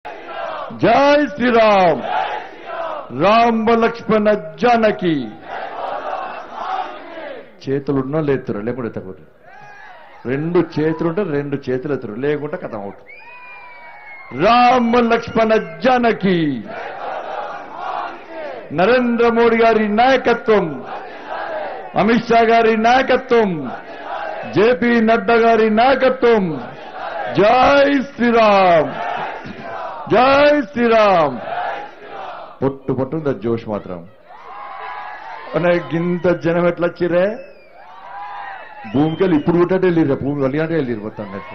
జై శ్రీరామ్ రామ్ లక్ష్మణ జానకి చేతులున్నా లేతురు లేకుండా ఎత్తకూడదు రెండు చేతులుంటే రెండు చేతులు ఎత్తురు లేకుంటే కథం అవుట్ రామ్ లక్ష్మణ జానకి నరేంద్ర మోడీ గారి నాయకత్వం అమిత్ షా గారి నాయకత్వం జేపీ నడ్డా గారి నాయకత్వం జై శ్రీరామ్ జై శ్రీరామ్ పొట్టు పొట్టుంది జోష్ మాత్రం అనే గింత జనం ఎట్లా వచ్చిరే భూమికి ఇప్పుడు కూడా వెళ్ళిర్రా భూమి వెళ్ళినట్టే వెళ్ళిరు మొత్తం అన్నట్టు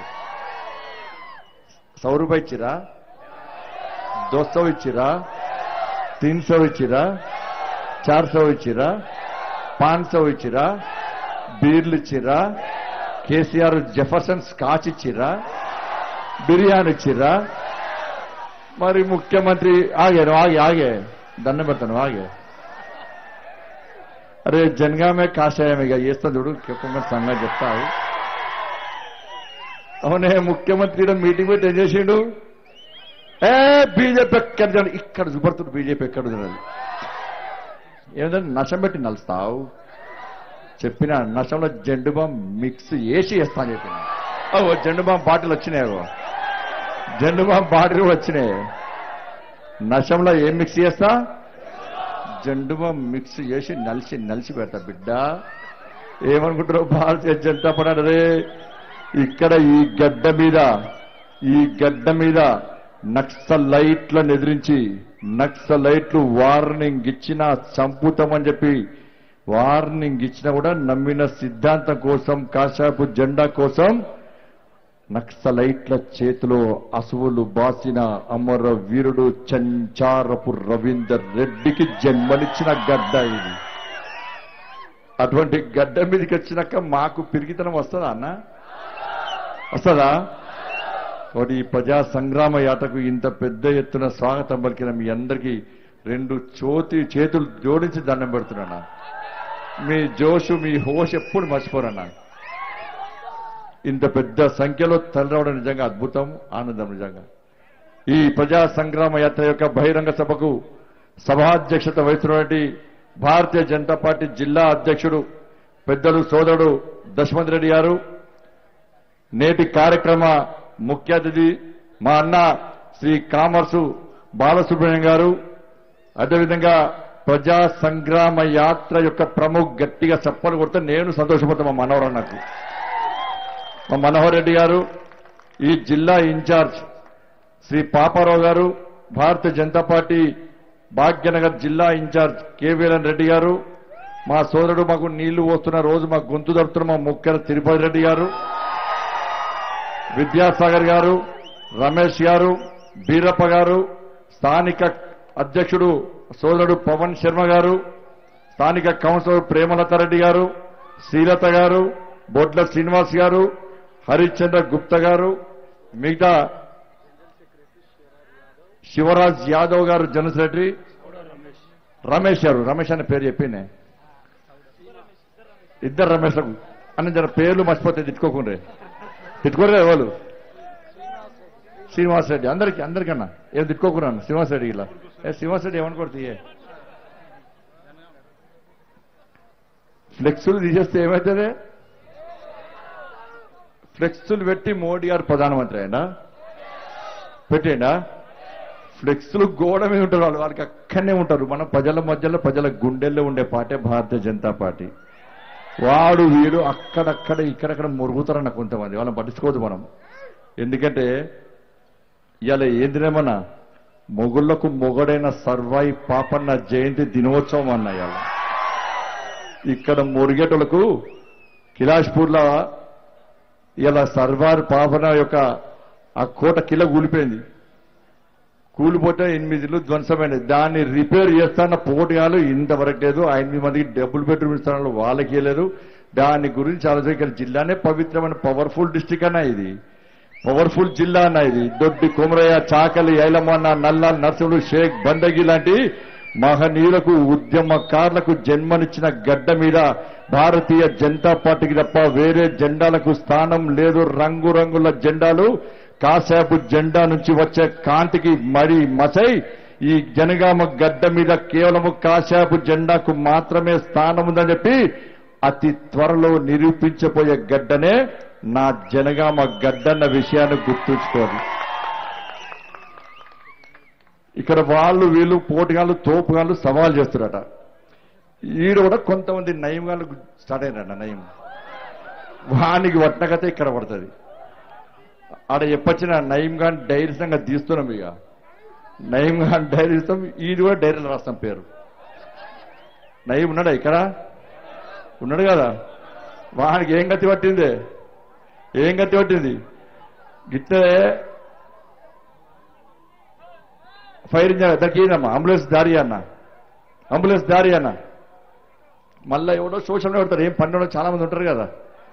సౌ రూపాయి ఇచ్చిరా దోస్తో ఇచ్చిరా तीन सौ ఇచ్చిరా చార్ సौ ఇచ్చిరా పాంచ్ సौ ఇచ్చిరా బీర్లు ఇచ్చిరా కేసీఆర్ జెఫర్సన్ స్కాచ్ ఇచ్చిరా బిర్యానీ ఇచ్చిరా మరి ముఖ్యమంత్రి ఆగారు ఆగే ఆగే దండం పెడతాను ఆగే అరే జనగామే కాషాయం ఇక చేస్తా చూడు ఒక్కొక్క సంగతి చెప్తావు అవునే ముఖ్యమంత్రి ఈడ మీటింగ్ పెట్టి ఏం చేసిండు ఏ బీజేపీ ఎక్కడ జన- ఇక్కడ చూపడుతుంది బీజేపీ ఎక్కడ ఉన్నది ఏమిటంటే నశం పెట్టి నలుస్తావు చెప్పిన నశంలో జెండు బాంబ్ మిక్స్ వేసి వేస్తాను చెప్పిన ఓ జెండు బాంబ్ బాటిల్ వచ్చినాయి అగో. జెండు బాంబ్ బాటిల్ కూడా వచ్చినాయి నశంలో ఏం మిక్స్ చేస్తా జెండు బాంబ్ మిక్స్ చేసి నలిసి నలిసి పెడతా బిడ్డ ఏమనుకుంటారు భారతీయ జనతా పార్టీ అరే ఇక్కడ ఈ గడ్డ మీద ఈ గడ్డ మీద నక్సలైట్లను ఎదిరించి నక్సలైట్లు వార్నింగ్ ఇచ్చినా చంపుతామని చెప్పి వార్నింగ్ ఇచ్చినా కూడా నమ్మిన సిద్ధాంతం కోసం కాశాపు జెండా కోసం నక్సలైట్ల చేతిలో అసువులు బాసిన అమర వీరుడు చంచారపు రవీందర్ రెడ్డికి జన్మనిచ్చిన గడ్డ ఇది అటువంటి గడ్డ మీదకి వచ్చినాక మాకు పిరిగితనం వస్తుందా అన్న వస్తుందా ఒకటి ఈ ప్రజా సంగ్రామ యాత్రకు ఇంత పెద్ద ఎత్తున స్వాగతం పలికిన మీ అందరికీ రెండు చోతి చేతులు జోడించి దండం పెడుతున్నా మీ జోషు మీ హోష్ ఎప్పుడు మర్చిపోరన్నా ఇంత పెద్ద సంఖ్యలో తరలిరావడం నిజంగా అద్భుతం ఆనందం నిజంగా ఈ ప్రజా సంగ్రామ యాత్ర యొక్క బహిరంగ సభకు సభాధ్యక్షత వహిస్తున్నటువంటి భారతీయ జనతా పార్టీ జిల్లా అధ్యక్షుడు పెద్దలు సోదరుడు దశమంత్ రెడ్డి గారు నేటి కార్యక్రమ ముఖ్య అతిథి మా అన్న శ్రీ కామర్సు బాలసుబ్రహ్మణ్యం గారు అదేవిధంగా ప్రజా సంగ్రామ యాత్ర యొక్క ప్రముఖ గట్టిగా చప్పలు కొడితే నేను సంతోషపడతాను మా మనోహర్ నాకు మా మనోహర్ రెడ్డి గారు ఈ జిల్లా ఇన్ఛార్జ్ శ్రీ పాపారావు గారు భారతీయ జనతా పార్టీ భాగ్యనగర్ జిల్లా ఇన్ఛార్జ్ కేవీఎన్ రెడ్డి గారు మా సోదరుడు మాకు నీళ్లు పోస్తున్న రోజు మా గొంతు దడుతున్న మా ముఖ్య తిరుపతి రెడ్డి గారు విద్యాసాగర్ గారు రమేష్ గారు బీరప్ప గారు స్థానిక అధ్యక్షుడు సోదరుడు పవన్ శర్మ గారు స్థానిక కౌన్సిలర్ ప్రేమలత రెడ్డి గారు శ్రీలత గారు బొడ్ల శ్రీనివాస్ గారు హరిశ్చంద్ర గుప్తా గారు మిగతా శివరాజ్ యాదవ్ గారు జనరల్ సెక్రటరీ రమేష్ గారు రమేష్ అనే పేరు చెప్పిండే ఇద్దరు రమేష్లకు అన్న జర పేర్లు మర్చిపోతే తిట్టుకోకుండ్రే తిట్టుకోరే ఎవరు శ్రీనివాస్ రెడ్డి అందరికి అందరికన్నా ఏం తిట్టుకోకున్నాను శ్రీనివాస్ రెడ్డి ఇలా ఏ శ్రీనివాస్ రెడ్డి ఏమనుకోడు ఏ ఫ్లెక్సులు తీసేస్తే ఏమవుతుంది ఫ్లెక్సులు పెట్టి మోడీ గారు ప్రధానమంత్రి అయినా పెట్టేయండా ఫ్లెక్స్లు గోడ మీద ఉంటారు వాళ్ళు వాళ్ళకి అక్కడనే ఉంటారు మన ప్రజల మధ్యలో ప్రజల గుండెల్లో ఉండే పార్టీ భారతీయ జనతా పార్టీ వాడు వీడు అక్కడక్కడ ఇక్కడక్కడ మురుగుతారన్న కొంతమంది వాళ్ళని పట్టించుకోవద్దు మనం ఎందుకంటే ఇవాళ ఏందినేమన్నా మొగుళ్లకు మొగడైన సర్వాయి పాపన్న జయంతి దినోత్సవం అన్న ఇవాళ ఇక్కడ మురిగేటోళ్లకు కిలాష్పూర్లో ఇలా సర్వార్ పాపన యొక్క ఆ కోట కిల కూలిపోయింది కూలిపోతే ఎనిమిదిలు ధ్వంసమైనది దాన్ని రిపేర్ చేస్తాన్న పోటీలు ఇంతవరకు లేదు ఎనిమిది మందికి డబ్బులు బెడ్రూమ్ ఇస్తాను వాళ్ళకి లేదు దాని గురించి ఆలోచన జిల్లానే పవిత్రమైన పవర్ఫుల్ డిస్టిక్ అన్న ఇది పవర్ఫుల్ జిల్లా అన్న ఇది దొడ్డి కుమరయ్య చాకలి ఐలమన్న నల్లాల్ నర్సులు షేక్ బందగి లాంటి మహనీయులకు ఉద్యమకారులకు జన్మనిచ్చిన గడ్డ మీద భారతీయ జనతా పార్టీకి తప్ప వేరే జెండాలకు స్థానం లేదు రంగురంగుల జెండాలు కాసేపు జెండా నుంచి వచ్చే కాంతికి మరి మసై ఈ జనగామ గడ్డ మీద కేవలము కాసేపు జెండాకు మాత్రమే స్థానం ఉందని చెప్పి అతి త్వరలో నిరూపించబోయే గడ్డనే నా జనగామ గడ్డన్న విషయాన్ని గుర్తుంచుకోవాలి ఇక్కడ వాళ్ళు వీళ్ళు పోటుగాళ్ళు తోపుగాళ్ళు సవాల్ చేస్తున్నారట ఈడ కూడా కొంతమంది నయం గాళ్ళు స్టార్ట్ అయినారట నయం వానికి వట్నకతే ఇక్కడ పడుతుంది ఆడ చెప్పొచ్చిన నయం గాని డైరీ సంగతి తీస్తున్నాం ఇక నయం గాని డైరీ ఇస్తాం ఈడు కూడా డైరీలో రాస్తాం పేరు నయం ఉన్నాడా ఇక్కడ ఉన్నాడు కదా వానికి ఏం గతి పట్టింది ఏం గతి పట్టింది గిట్టే ఫైర్ ఇంజన్ దానికి ఏందమ్మా అంబులెన్స్ దారి అన్న అంబులెన్స్ దారి అన్న మళ్ళా ఎవడో సోషల్ పెడతారు ఏం పని చాలా మంది ఉంటారు కదా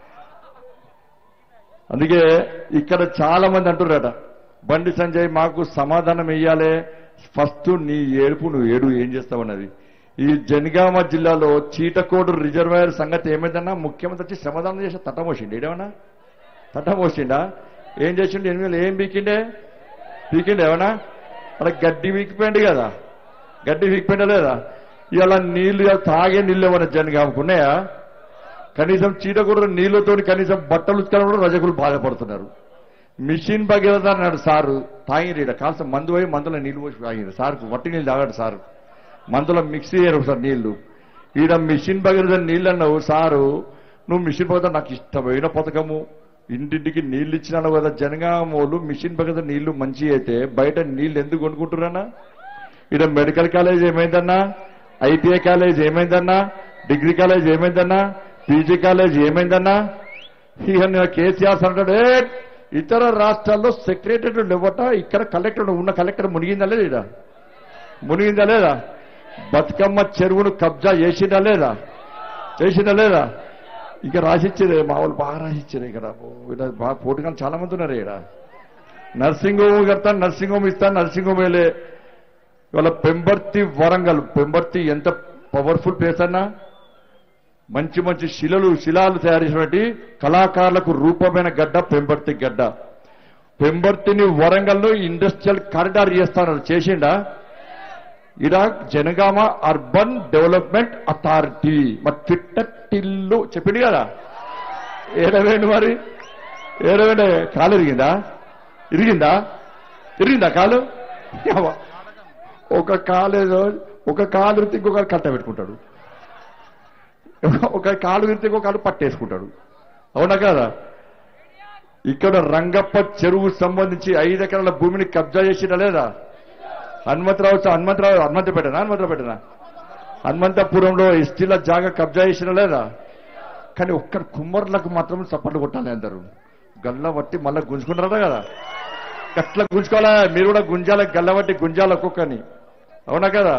అందుకే ఇక్కడ చాలా మంది అంటున్నారట బండి సంజయ్ మాకు సమాధానం ఇయ్యాలే ఫస్ట్ నీ ఏడుపు నువ్వు ఏడు ఏం చేస్తావన్నది ఈ జనగామ జిల్లాలో చీటకోడు రిజర్వాయర్ సంగతి ఏమైందన్నా ముఖ్యమంత్రి వచ్చి సమాధానం చేసి తట్టమోసిండు ఏడేమన్నా తట్టమోసిండా ఏం చేసిండు ఎనిమిది వేలు ఏం పీకిండే పీకిండే ఏమన్నా అలా గడ్డి వీకిపోయింది కదా గడ్డి వీకిపోయిందా లేదా ఇవాళ నీళ్లు ఇవాళ తాగే నీళ్ళు ఏమన్నా జనగామకున్నాయా కనీసం చీటకూడ నీళ్లతో కనీసం బట్టలు ఉతకడం కూడా రజకులు బాధపడుతున్నారు మిషన్ భగీరథ అన్నాడు సారు తాగిరు ఈడ కాస్త మందు పోయి మందులో నీళ్లు పోసి తాగిరు సార్ వట్టి నీళ్ళు తాగాడు సార్ మందులో మిక్స్ చేయరు సార్ నీళ్లు ఈడ మిషన్ భగీరథ నీళ్ళు అన్నావు సారు నువ్వు మిషన్ భగీరథ నాకు ఇష్టమైన పథకము ఇంటింటికి నీళ్లు ఇచ్చినాను కదా జనగామోళ్ళు మిషన్ భగీరథ నీళ్లు మంచి అయితే బయట నీళ్లు ఎందుకు కొనుక్కుంటున్నానా ఈడ మెడికల్ కాలేజ్ ఏమైందన్నా ఐటీఐ కాలేజ్ ఏమైందన్నా డిగ్రీ కాలేజ్ ఏమైందన్నా పీజీ కాలేజ్ ఏమైందన్నా ఇక నేను కేసీఆర్ అంటాడు "ఏ, ఇతర రాష్ట్రాల్లో సెక్రటరీ లేవట ఇక్కడ కలెక్టర్ ఉన్న కలెక్టర్ మునిగిందా లేదా ఈడ? మునిగిందా లేదా బతుకమ్మ చెరువును కబ్జా చేసిందా లేదా చేసిందా లేదా ఇక రాసిచ్చారు మా వాళ్ళు బాగా రాసిచ్చారు ఇక్కడ ఓ, ఈడ బాగా పోటుగా చాలా మంది ఉన్నారు ఇక్కడ నర్సింగ్ హోమ్ కడతాను నర్సింగ్ హోమ్ ఇస్తాను నర్సింగ్ హోమ్ వేలే ఇవాళ పెంబర్తి వరంగల్ పెంబర్తి ఎంత పవర్ఫుల్ ప్లేస్ అన్నా మంచి మంచి శిలలు శిలాలు తయారు చేసినటువంటి కళాకారులకు రూపమైన గడ్డ పెంబర్తి గడ్డ పెంబర్తిని వరంగల్లో ఇండస్ట్రియల్ కారిడార్ చేస్తాను చేసిండా ఇడ జనగామ అర్బన్ డెవలప్మెంట్ అథారిటీ మరి తిట్టటిల్లు చెప్పింది కదా ఏడవేండి మరి ఏడవేండి కాలు ఇరిగిందా ఇరిగిందా ఇరిగిందా కాలు యవ్వ. ఒక కాలు ఏదో ఒక కాలు ఇరిగితే ఇంకొక కట్ట పెట్టుకుంటాడు ఒక కాలు విరితే ఇంకో కాలు పట్టేసుకుంటాడు అవునా కదా ఇక్కడ రంగప్ప చెరువు సంబంధించి ఐదు ఎకరాల భూమిని కబ్జా చేసినా లేదా హనుమంతరావు హనుమంతరావు హనుమంతపేటనా హనుమంతరావు పెట్టనా హనుమంతపురంలో ఎస్టీల జాగా కబ్జా చేసినా లేదా కానీ ఒక్క కుమ్మరులకు మాత్రం చప్పట్లు కొట్టాలి అందరూ గల్ల బట్టి మళ్ళీ గుంజుకుంటారా కదా గట్ల గుంజుకోవాలా మీరు కూడా గుంజాల గల్ల బట్టి గుంజాల ఒక్కొక్కని అవునా కదా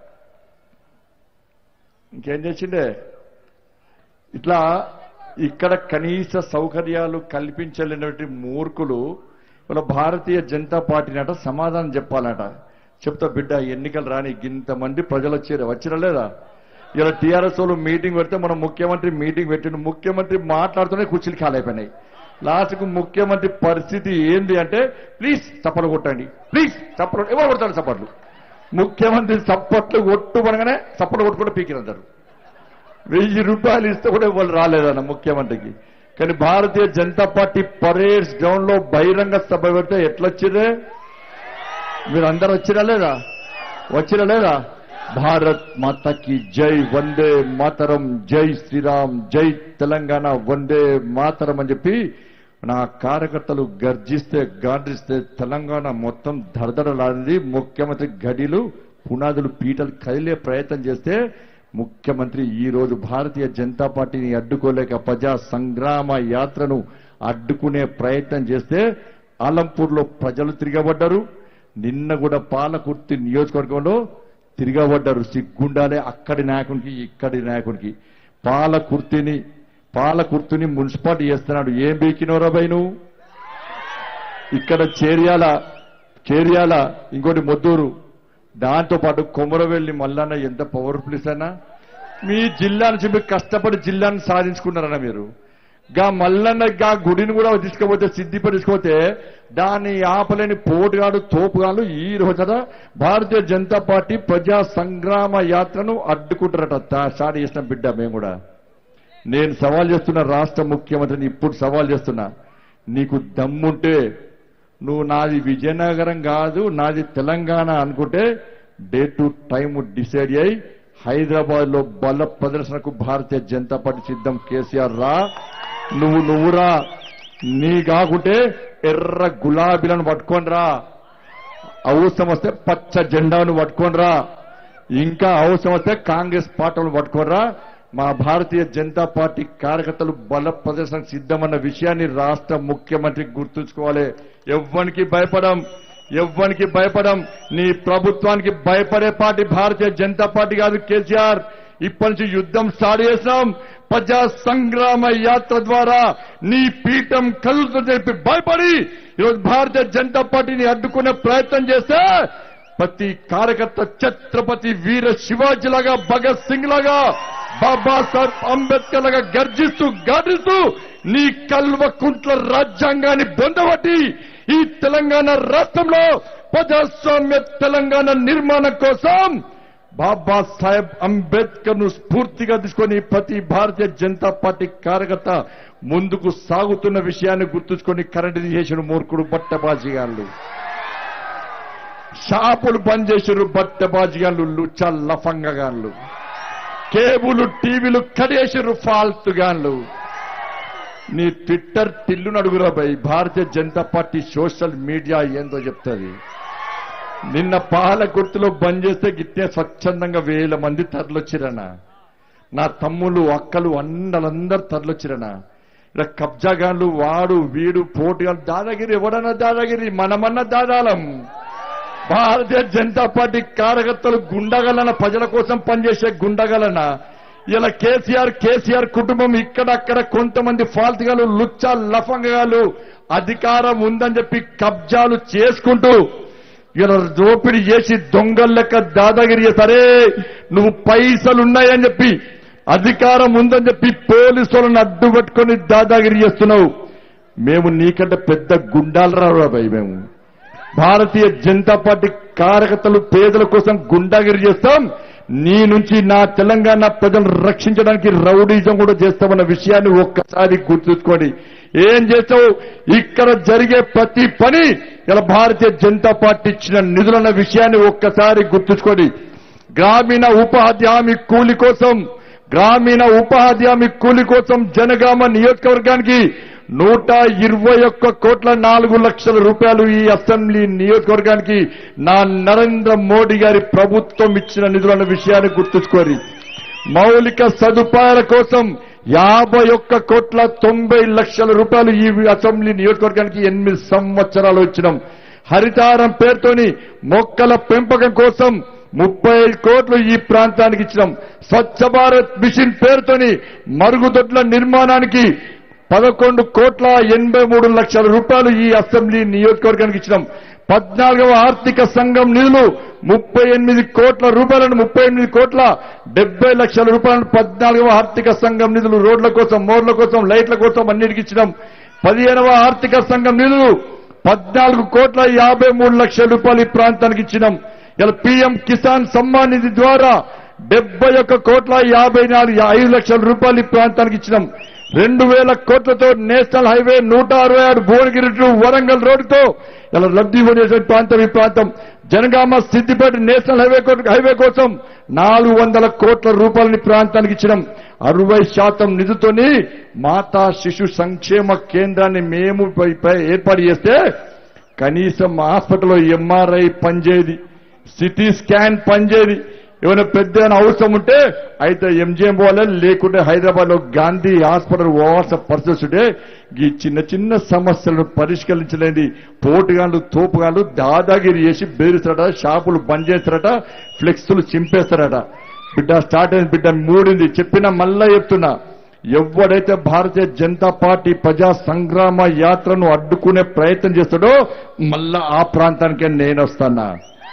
ఇంకేం చేసిండే ఇట్లా ఇక్కడ కనీస సౌకర్యాలు కల్పించలేనటువంటి మూర్ఖులు వాళ్ళ భారతీయ జనతా పార్టీని అట సమాధానం చెప్పాలట చెప్తా బిడ్డ ఎన్నికలు రాని ఇంతమంది ప్రజలు వచ్చారు వచ్చినా లేదా ఇలా టీఆర్ఎస్ వాళ్ళు మీటింగ్ పెడితే మనం ముఖ్యమంత్రి మీటింగ్ పెట్టిన ముఖ్యమంత్రి మాట్లాడుతూనే కుర్చీలు ఖాళైపోయినాయి లాస్ట్కు ముఖ్యమంత్రి పరిస్థితి ఏంది అంటే ప్లీజ్ చప్పలు కొట్టండి ప్లీజ్ చప్పలు ఎవరు కొడతారు చప్పట్లు ముఖ్యమంత్రి చప్పట్లు కొట్టుబడగానే చప్పట్లు కొట్టుకుంటే పీకినంటారు వెయ్యి రూపాయలు ఇస్తే కూడా వాళ్ళు రాలేదన్న ముఖ్యమంత్రికి కానీ Bharatiya Janata party parades ground లో బహిరంగ సభ పెడితే ఎట్లొచ్చిరే మీరు అందరు వచ్చిరా లేదా వచ్చిరా లేదా భారత్ మాతకి జై వందే మాతరం జై శ్రీరామ్ జై తెలంగాణ వందే మాతరం అని చెప్పి నా కార్యకర్తలు గర్జిస్తే గాండ్రిస్తే తెలంగాణ మొత్తం దడదడలాడింది ముఖ్యమంత్రి గడిలు పునాదులు పీటలు కదిలే ప్రయత్నం చేస్తే ముఖ్యమంత్రి ఈ రోజు భారతీయ జనతా పార్టీని అడ్డుకోలేక ప్రజా సంగ్రామ యాత్రను అడ్డుకునే ప్రయత్నం చేస్తే ఆలంపూర్లో ప్రజలు తిరగబడ్డారు నిన్న కూడా పాలకుర్తి నియోజకవర్గంలో తిరగబడ్డారు సిగ్గుండాలే అక్కడి నాయకునికి ఇక్కడి నాయకునికి పాలకుర్తిని పాలకుర్తిని మున్సిపాలిటీ చేస్తున్నాడు ఏం బీకినోరా బై నువ్వు ఇక్కడ చేర్యాల చేర్యాల ఇంకోటి మొద్దూరు దాంతో పాటు కొమరవెల్లి మల్లన్న ఎంత పవర్ఫుల్ అన్నా మీ జిల్లా నుంచి మీరు కష్టపడి జిల్లాను సాధించుకున్నారన్న మీరు గా మల్లన్న గా గుడిని కూడా తీసుకుపోతే సిద్దిపేట తీసుకుపోతే దాన్ని ఆపలేని పోటుగాడు తోపుగాడు ఈ రోజున భారతీయ జనతా పార్టీ ప్రజా సంగ్రామ యాత్రను అడ్డుకుంటారట తా- స్టార్ట్ చేసిన బిడ్డ మేము కూడా నేను సవాల్ చేస్తున్న రాష్ట్ర ముఖ్యమంత్రిని ఇప్పుడు సవాల్ చేస్తున్నా నీకు దమ్ముంటే నువ్వు నాది విజయనగరం కాదు నాది తెలంగాణ అనుకుంటే డే టు టైం డిసైడ్ అయ్యి హైదరాబాద్ లో బల ప్రదర్శనకు భారతీయ జనతా పార్టీ సిద్ధం కేసీఆర్ రా నువ్వు నువ్వురా నీ కాకుంటే ఎర్ర గులాబీలను పట్టుకొని రా అవసరం వస్తే పచ్చ జెండాను పట్టుకోనరా ఇంకా అవసరం వస్తే కాంగ్రెస్ పార్టీలను పట్టుకోనరా మా భారతీయ జనతా పార్టీ కార్యకర్తలు బల ప్రదర్శనకు సిద్ధమన్న విషయాన్ని రాష్ట్ర ముఖ్యమంత్రి గుర్తుంచుకోవాలి ఎవ్వనికి భయపడం ఎవ్వనికి భయపడం నీ ప్రభుత్వానికి భయపడే పార్టీ భారతీయ జనతా పార్టీ కాదు కేసీఆర్ ఇప్పటి నుంచి యుద్ధం స్టార్ట్ చేసినాం ప్రజా సంగ్రామ యాత్ర ద్వారా నీ పీఠం కలుగుతో చెప్పి భయపడి ఈరోజు భారతీయ జనతా పార్టీని అడ్డుకునే ప్రయత్నం చేస్తే ప్రతి కార్యకర్త ఛత్రపతి వీర శివాజీ లాగా భగత్ సింగ్ లాగా బాబాసాహెబ్ అంబేద్కర్ లాగా గర్జిస్తూ గాడిస్తూ నీ కల్వకుంట్ల రాజ్యాంగాన్ని బొందబట్టి ఈ తెలంగాణ రాష్ట్రంలో ప్రజాస్వామ్య తెలంగాణ నిర్మాణం కోసం బాబాసాహెబ్ అంబేద్కర్ ను స్ఫూర్తిగా తీసుకొని ప్రతి భారతీయ జనతా పార్టీ కార్యకర్త ముందుకు సాగుతున్న విషయాన్ని గుర్తుంచుకొని కరెంటు తీసేసిన మూర్ఖుడు బట్టబాజిగాళ్ళు షాపులు బంద్ చేసారు బట్టబాజిగాళ్ళు లుచ్చా లఫంగగాళ్ళు కేబుల్ టీవీలు కడేసారు ఫాల్తుగాళ్ళు నీ ట్విట్టర్ తిల్లు నడుగురా భయ్ Bharatiya Janata party social media ఏందో చెప్తుంది నిన్న పాల గుర్తులో బంద్ చేస్తే గిట్టే స్వచ్ఛందంగా వేల మంది తరలొచ్చిరనా నా తమ్ముళ్ళు అక్కలు అన్నలందరూ తరలొచ్చిరనా ఇలా కబ్జాగాళ్ళు వాడు వీడు పోటీగాళ్ళు దాదాగిరి ఎవడన్నా దాదాగిరి మనమన్న దాదాలం భారతీయ జనతా పార్టీ కార్యకర్తలు గుండగలన ప్రజల కోసం పనిచేసే గుండగలన ఇలా కేసీఆర్ కేసీఆర్ కుటుంబం ఇక్కడక్కడ కొంతమంది ఫాల్తుగాలు లుచ్చా లఫంగాలు అధికారం ఉందని చెప్పి కబ్జాలు చేసుకుంటూ ఇలా దోపిడీ చేసి దొంగల లెక్క దాదాగిరి సరే నువ్వు పైసలున్నాయని చెప్పి అధికారం ఉందని చెప్పి పోలీసులను అడ్డు పెట్టుకొని దాదాగిరి చేస్తున్నావు మేము నీకంటే పెద్ద గుండాలు రాబాయి మేము భారతీయ జనతా పార్టీ కార్యకర్తలు పేదల కోసం గుండాగిరి చేస్తాం నీ నుంచి నా తెలంగాణ ప్రజలను రక్షించడానికి రౌడీజం కూడా చేస్తామన్న విషయాన్ని ఒక్కసారి గుర్తుంచుకోండి ఏం చేస్తావు ఇక్కడ జరిగే ప్రతి పని ఇలా భారతీయ జనతా పార్టీ ఇచ్చిన నిధులన్న విషయాన్ని ఒక్కసారి గుర్తుంచుకోండి గ్రామీణ ఉపాధి హామీ కూలి కోసం గ్రామీణ ఉపాధి హామీ కూలి కోసం జనగామ నియోజకవర్గానికి నూట ఇరవై ఒక్క కోట్ల నాలుగు లక్షల రూపాయలు ఈ అసెంబ్లీ నియోజకవర్గానికి నా నరేంద్ర మోడీ గారి ప్రభుత్వం ఇచ్చిన నిధులన్న విషయాన్ని గుర్తుంచుకోరి మౌలిక సదుపాయాల కోసం యాభై ఒక్క కోట్ల తొంభై లక్షల రూపాయలు ఈ అసెంబ్లీ నియోజకవర్గానికి ఎనిమిది సంవత్సరాలు ఇచ్చినాం హరితారం పేరుతోని మొక్కల పెంపకం కోసం ముప్పై కోట్లు ఈ ప్రాంతానికి ఇచ్చినాం స్వచ్ఛ భారత్ మిషన్ పేరుతోని మరుగుదొడ్ల నిర్మాణానికి పదకొండు కోట్ల ఎనభై మూడు లక్షల రూపాయలు ఈ అసెంబ్లీ నియోజకవర్గానికి ఇచ్చినాం పద్నాలుగవ ఆర్థిక సంఘం నిధులు ముప్పై ఎనిమిది కోట్ల రూపాయలను ముప్పై ఎనిమిది కోట్ల డెబ్బై లక్షల రూపాయలను పద్నాలుగవ ఆర్థిక సంఘం నిధులు రోడ్ల కోసం మోర్ల కోసం లైట్ల కోసం అన్నిటికి ఇచ్చినాం పదిహేనవ ఆర్థిక సంఘం నిధులు పద్నాలుగు కోట్ల యాభై మూడు లక్షల రూపాయలు ఈ ప్రాంతానికి ఇచ్చినాం ఇలా పీఎం కిసాన్ సమ్మాన్ నిధి ద్వారా డెబ్బై ఒక్క కోట్ల యాభై నాలుగు ఐదు లక్షల రూపాయలు ఈ ప్రాంతానికి ఇచ్చినాం రెండు వేల కోట్లతో నేషనల్ హైవే నూట అరవై ఆరు భువనగిరి టు వరంగల్ రోడ్డుతో ఇలా లబ్ధి పొందే ప్రాంతం ఈ ప్రాంతం జనగామ సిద్దిపేట నేషనల్ హైవే కో- హైవే కోసం నాలుగు వందల కోట్ల రూపాయలని ప్రాంతానికి ఇచ్చినాం అరవై శాతం నిధుతోని మాతా శిశు సంక్షేమ కేంద్రాన్ని మేము పై- పై ఏర్పాటు చేస్తే కనీసం హాస్పిటల్లో ఎంఆర్ఐ పనిచేయది సిటీ స్కాన్ పనిచేయది ఏమైనా పెద్ద అవసరం ఉంటే అయితే ఎంజిఎం పోవాలి లేకుంటే హైదరాబాద్ లో గాంధీ హాస్పిటల్ పోవాల్సిన పరిస్థితి ఉంటే ఈ చిన్న చిన్న సమస్యలను పరిష్కరించలేని పోటుగాళ్ళు తోపుగాళ్ళు దాదాగిరి చేసి బెదిరిస్తారట షాపులు బంద్ చేస్తారట ఫ్లెక్స్లు చింపేస్తారట బిడ్డ స్టార్ట్ అయింది బిడ్డ మూడింది చెప్పినా మళ్ళా చెప్తున్నా ఎవడైతే భారతీయ జనతా పార్టీ ప్రజా సంగ్రామ యాత్రను అడ్డుకునే ప్రయత్నం చేస్తాడో మళ్ళా ఆ ప్రాంతానికే నేను వస్తానా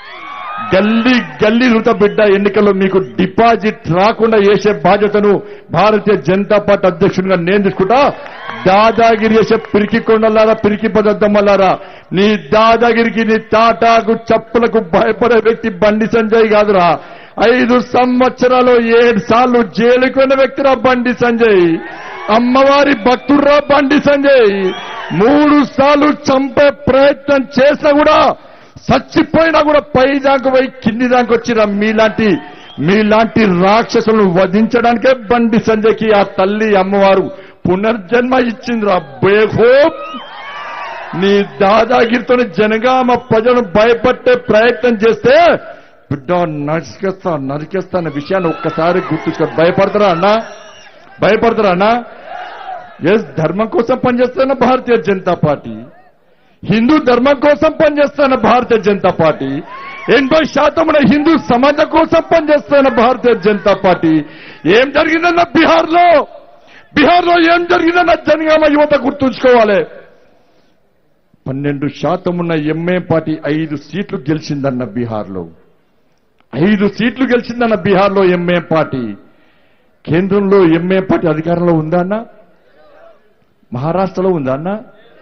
గల్లీ గల్లీ రుత బిడ్డ ఎన్నికల్లో మీకు డిపాజిట్ రాకుండా చేసే బాధ్యతను భారతీయ జనతా పార్టీ అధ్యక్షుడిగా నేను తీసుకుంటా దాదాగిరి చేసే పిరికి కొండలారా పిరికి పదద్దమ్మలారా నీ దాదాగిరికి నీ తాటాకు చప్పులకు భయపడే వ్యక్తి బండి సంజయ్ కాదురా ఐదు సంవత్సరాలు ఏడు సార్లు జైలుకున్న వ్యక్తిరా బండి సంజయ్ అమ్మవారి భక్తుర్రా బండి సంజయ్ మూడు సార్లు చంపే ప్రయత్నం చేసినా కూడా చచ్చిపోయినా కూడా పై దాకా పోయి కింది దాకా వచ్చిన మీలాంటి మీలాంటి రాక్షసులను వధించడానికే బండి సంజయ్కి ఆ తల్లి అమ్మవారు పునర్జన్మ ఇచ్చిందిరా బేహోప్ నీ దాదాగిరితో జనగామ ప్రజలను భయపట్టే ప్రయత్నం చేస్తే బిడ్డ నరికేస్తా నరికేస్తా అన్న విషయాన్ని ఒక్కసారి గుర్తుంచుకో భయపడతారా అన్నా భయపడతారా అన్నా ఎస్ ధర్మం కోసం పనిచేస్తున్న భారతీయ జనతా పార్టీ హిందూ ధర్మం కోసం పనిచేస్తున్న భారతీయ జనతా పార్టీ ఎనభై శాతం హిందూ సమాజం కోసం పనిచేస్తున్న భారతీయ జనతా పార్టీ ఏం జరిగిందన్న బీహార్ లో బీహార్ లో ఏం జరిగిందన్న జనగామ యువత గుర్తుంచుకోవాలి పన్నెండు శాతం ఉన్న ఎంఏ పార్టీ ఐదు సీట్లు గెలిచిందన్న బీహార్లో ఐదు సీట్లు గెలిచిందన్న బీహార్లో ఎంఏ పార్టీ కేంద్రంలో ఎంఏ పార్టీ అధికారంలో ఉందా అన్న మహారాష్ట్రలో ఉందా అన్న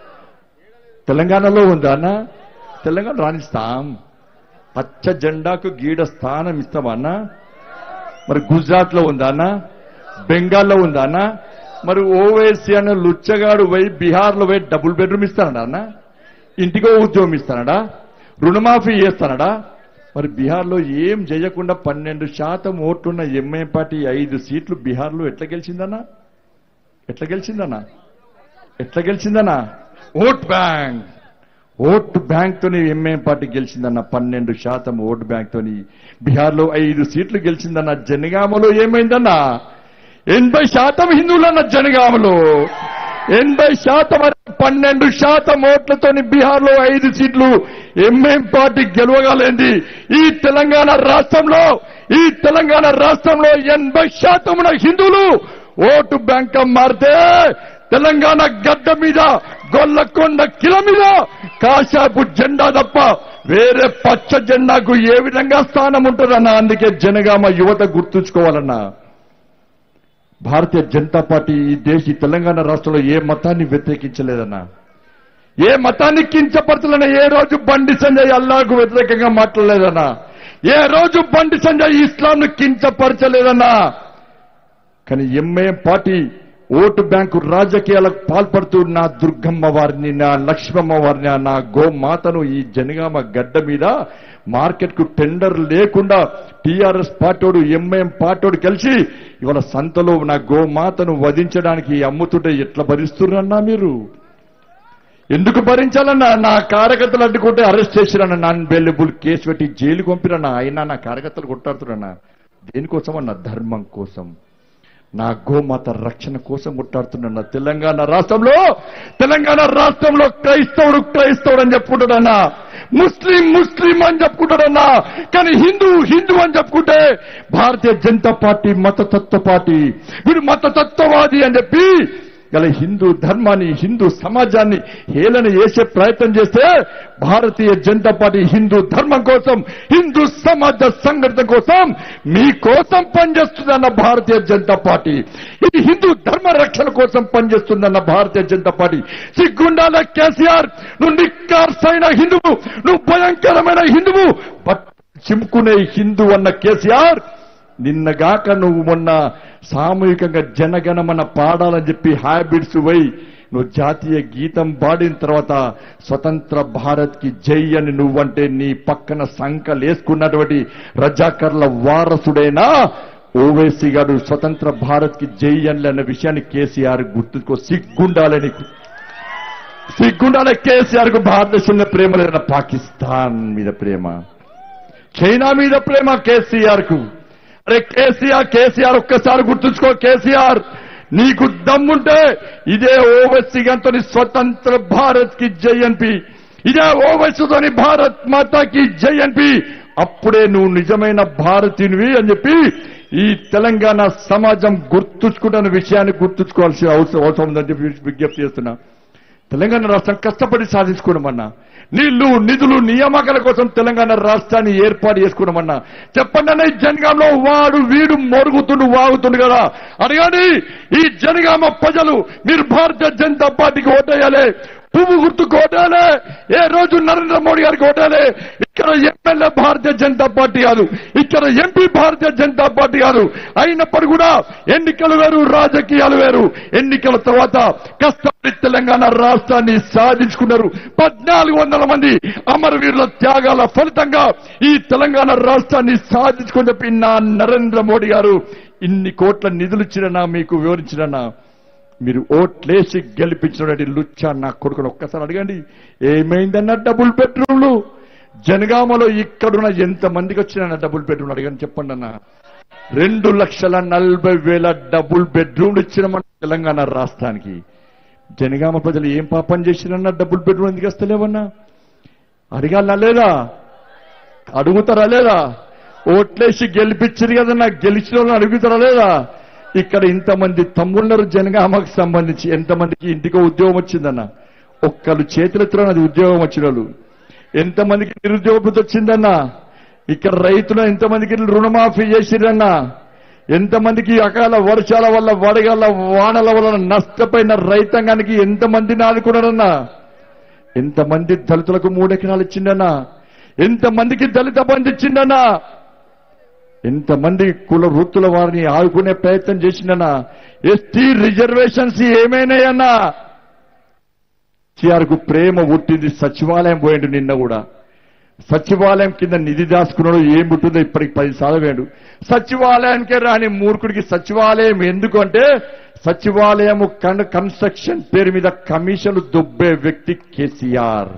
తెలంగాణలో ఉందా అన్న తెలంగాణ రాణిస్తాం పచ్చ జెండాకు గీడ స్థానం ఇస్తామా అన్న మరి గుజరాత్ లో ఉందా అన్న బెంగాల్లో ఉందా అన్న మరి ఓవైసీ అన్న లుచ్చగాడు పోయి బీహార్లో పోయి డబుల్ బెడ్రూమ్ ఇస్తానడా అన్న ఇంటికో ఉద్యోగం ఇస్తానడా రుణమాఫీ చేస్తానడా మరి బీహార్లో ఏం చేయకుండా పన్నెండు శాతం ఓట్లున్న ఎంఏ పార్టీ ఐదు సీట్లు బీహార్లో ఎట్లా గెలిచిందన్నా ఎట్లా గెలిచిందన్నా ఎట్లా గెలిచిందన్నా ఓట్ బ్యాంక్ ఓట్ బ్యాంక్ తోని ఎంఏ పార్టీ గెలిచిందన్న పన్నెండు శాతం ఓట్ బ్యాంక్ తోని బీహార్లో ఐదు సీట్లు గెలిచిందన్న జనగామలో ఏమైందన్నా ఎనభై శాతం హిందువులన్న జనగామలో ఎనభై శాతం అంటే పన్నెండు శాతం ఓట్లతోని బీహార్లో ఐదు సీట్లు ఎంఎం పార్టీ గెలవగలింది ఈ తెలంగాణ రాష్ట్రంలో ఈ తెలంగాణ రాష్ట్రంలో ఎనభై శాతం ఉన్న హిందువులు ఓటు బ్యాంక్ మారితే తెలంగాణ గడ్డ మీద గొల్లకొండ కిల మీద కాశాపు జెండా తప్ప వేరే పచ్చ జెండాకు ఏ విధంగా స్థానం ఉంటుందన్నా అందుకే జనగామ యువత గుర్తుంచుకోవాలన్నా భారతీయ జనతా పార్టీ ఈ దేశ ఈ తెలంగాణ రాష్ట్రంలో ఏ మతాన్ని వ్యతిరేకించలేదన్నా ఏ మతాన్ని కించపరచలేన ఏ రోజు బండి సంజయ్ అల్లాకు వ్యతిరేకంగా మాట్లాడలేదన్నా ఏ రోజు బండి సంజయ్ ఇస్లాంను కించపరచలేదన్నా కానీ ఎంఏ పార్టీ ఓటు బ్యాంకు రాజకీయాలకు పాల్పడుతూ నా దుర్గమ్మ వారిని నా లక్ష్మమ్మ వారిని నా గోమాతను ఈ జనగామ గడ్డ మీద మార్కెట్ కు టెండర్ లేకుండా టీఆర్ఎస్ పార్టీడు ఎంఐఎం పార్టీడు కలిసి ఇవాళ సంతలో నా గోమాతను వధించడానికి అమ్ముతుంటే ఎట్లా భరిస్తున్నారన్నా మీరు ఎందుకు భరించాలన్నా నా కార్యకర్తలు అడ్డుకుంటే అరెస్ట్ చేసిరన్న నాన్ బెయిలబుల్ కేసు పెట్టి జైలు పంపిరన్నా అయినా నా కార్యకర్తలు కొట్టాడుతున్నా దేనికోసమన్నా ధర్మం కోసం నా గోమాత రక్షణ కోసం కొట్టాడుతున్నా తెలంగాణ రాష్ట్రంలో తెలంగాణ రాష్ట్రంలో క్రైస్తవుడు క్రైస్తవుడు అని చెప్పుకుంటాడన్నా ముస్లిం ముస్లిం అని చెప్పుకుంటాడన్నా కానీ హిందూ హిందూ అని చెప్పుకుంటే భారతీయ జనతా పార్టీ మతతత్వ పార్టీ వీడు మతతత్వవాది అని చెప్పి ఇలా హిందూ ధర్మాన్ని హిందూ సమాజాన్ని హేళన చేసే ప్రయత్నం చేస్తే భారతీయ జనతా పార్టీ హిందూ ధర్మం కోసం హిందూ సమాజ సంఘటన కోసం మీకోసం పనిచేస్తుందన్న భారతీయ జనతా పార్టీ ఇది హిందూ ధర్మ రక్షణ కోసం పనిచేస్తుందన్న భారతీయ జనతా పార్టీ సిగ్గుండాల కేసీఆర్ నువ్వు నిక్కార్సైన హిందువు నువ్వు భయంకరమైన హిందువు బట్ చిమ్కునే హిందూ అన్న కేసీఆర్ నిన్నగాక నువ్వు మొన్న సామూహికంగా జనగణమన పాడాలని చెప్పి హ్యాబిట్స్ పోయి నువ్వు జాతీయ గీతం పాడిన తర్వాత స్వతంత్ర భారత్ కి జై అని నువ్వంటే నీ పక్కన సంకలేసుకున్నటువంటి రజాకర్ల వారసుడైనా ఓవైసీ గారు స్వతంత్ర భారత్ కి జై అని అన్న విషయాన్ని కేసీఆర్ గుర్తుకో సిగ్గుండాలి నీకు సిగ్గుండాలి కేసీఆర్ కు భారతదేశంలో ప్రేమ లేదన్న పాకిస్తాన్ మీద ప్రేమ చైనా మీద ప్రేమ కేసీఆర్ కు అరే కేసీఆర్ కేసీఆర్ ఒక్కసారి గుర్తుంచుకో కేసీఆర్ నీకు దమ్ముంటే ఇదే ఓవైసీ గంతో స్వతంత్ర భారత్ కి జయన్పి ఇదే ఓవైసీతోని భారత్ మాతాకి జయన్పి అప్పుడే నువ్వు నిజమైన భారతీయునివి అని చెప్పి ఈ తెలంగాణ సమాజం గుర్తుంచుకుంటున్న విషయాన్ని గుర్తుంచుకోవాల్సిన అవసరం అవసరం ఉందని చెప్పి విజ్ఞప్తి చేస్తున్నా తెలంగాణ రాష్ట్రం కష్టపడి సాధించుకున్నామన్నా నీళ్లు నిధులు నియామకాల కోసం తెలంగాణ రాష్ట్రాన్ని ఏర్పాటు చేసుకున్నామన్నా చెప్పండి అన్న ఈ జనగాంలో వాడు వీడు మొరుగుతుండు వాగుతుండు కదా అడగండి ఈ జనగామ ప్రజలు మీరు భారతీయ జనతా పార్టీకి ఓటేయాలి పువ్వు గుర్తుకు ఓటాలే ఏ రోజు నరేంద్ర మోడీ గారికి ఓటాలే ఇక్కడ ఎమ్మెల్యే భారతీయ జనతా పార్టీ కాదు ఇక్కడ ఎంపీ భారతీయ జనతా పార్టీ కాదు అయినప్పటికీ కూడా ఎన్నికలు వేరు రాజకీయాలు వేరు ఎన్నికల తర్వాత కష్టపడి తెలంగాణ రాష్ట్రాన్ని సాధించుకున్నారు పద్నాలుగు వందల మంది అమరవీరుల త్యాగాల ఫలితంగా ఈ తెలంగాణ రాష్ట్రాన్ని సాధించుకుని చెప్పి నా నరేంద్ర మోడీ గారు ఇన్ని కోట్ల నిధులు ఇచ్చిరన్నా మీకు వివరించిరన్నా మీరు ఓట్లేసి గెలిపించినటువంటి లుచ్చా నా కొడుకును ఒక్కసారి అడగండి ఏమైందన్న డబుల్ బెడ్రూమ్లు జనగామలో ఇక్కడున్న ఎంత మందికి వచ్చిన డబుల్ బెడ్రూమ్ అడగండి చెప్పండి అన్న రెండు లక్షల నలభై వేల డబుల్ బెడ్రూమ్లు ఇచ్చిన మన తెలంగాణ రాష్ట్రానికి జనగామ ప్రజలు ఏం పాపం చేసిరన్నా డబుల్ బెడ్రూమ్ ఎందుకు వస్తలేవన్నా అడగాలనా లేదా అడుగుతారా లేదా ఓట్లేసి గెలిపించారు కదన్నా గెలిచిన వాళ్ళని అడుగుతారా లేదా ఇక్కడ ఇంతమంది తమ్ముళ్ళరు జనగామకు సంబంధించి ఎంతమందికి ఇంటికి ఉద్యోగం వచ్చిందన్న ఒక్కరు చేతులెత్తులో అది ఉద్యోగం వచ్చిన వాళ్ళు ఎంతమందికి నిరుద్యోగ భృతి వచ్చిందన్న ఇక్కడ రైతులు ఎంతమందికి రుణమాఫీ చేసిరన్నా ఎంతమందికి అకాల వర్షాల వల్ల వడగల వానల వల్ల నష్టపోయిన రైతాంగానికి ఎంతమందిని ఆదుకున్నారన్నా ఎంతమంది దళితులకు మూడెకరాలు ఇచ్చిండన్నా ఎంతమందికి దళిత బంధు ఇచ్చిండన్నా ఎంతమంది కుల వృత్తుల వారిని ఆదుకునే ప్రయత్నం చేసిండన్నా ఎస్టీ రిజర్వేషన్స్ ఏమైనాయన్నా కేసీఆర్ కు ప్రేమ పుట్టింది సచివాలయం పోయిండు నిన్న కూడా సచివాలయం కింద నిధి దాచుకున్నాడు ఏం పుట్టిందో ఇప్పటికి పది సార్లు వేయండు సచివాలయానికే రాని మూర్ఖుడికి సచివాలయం ఎందుకు అంటే సచివాలయం కన్ కన్స్ట్రక్షన్ పేరు మీద కమిషన్లు దొబ్బే వ్యక్తి కేసీఆర్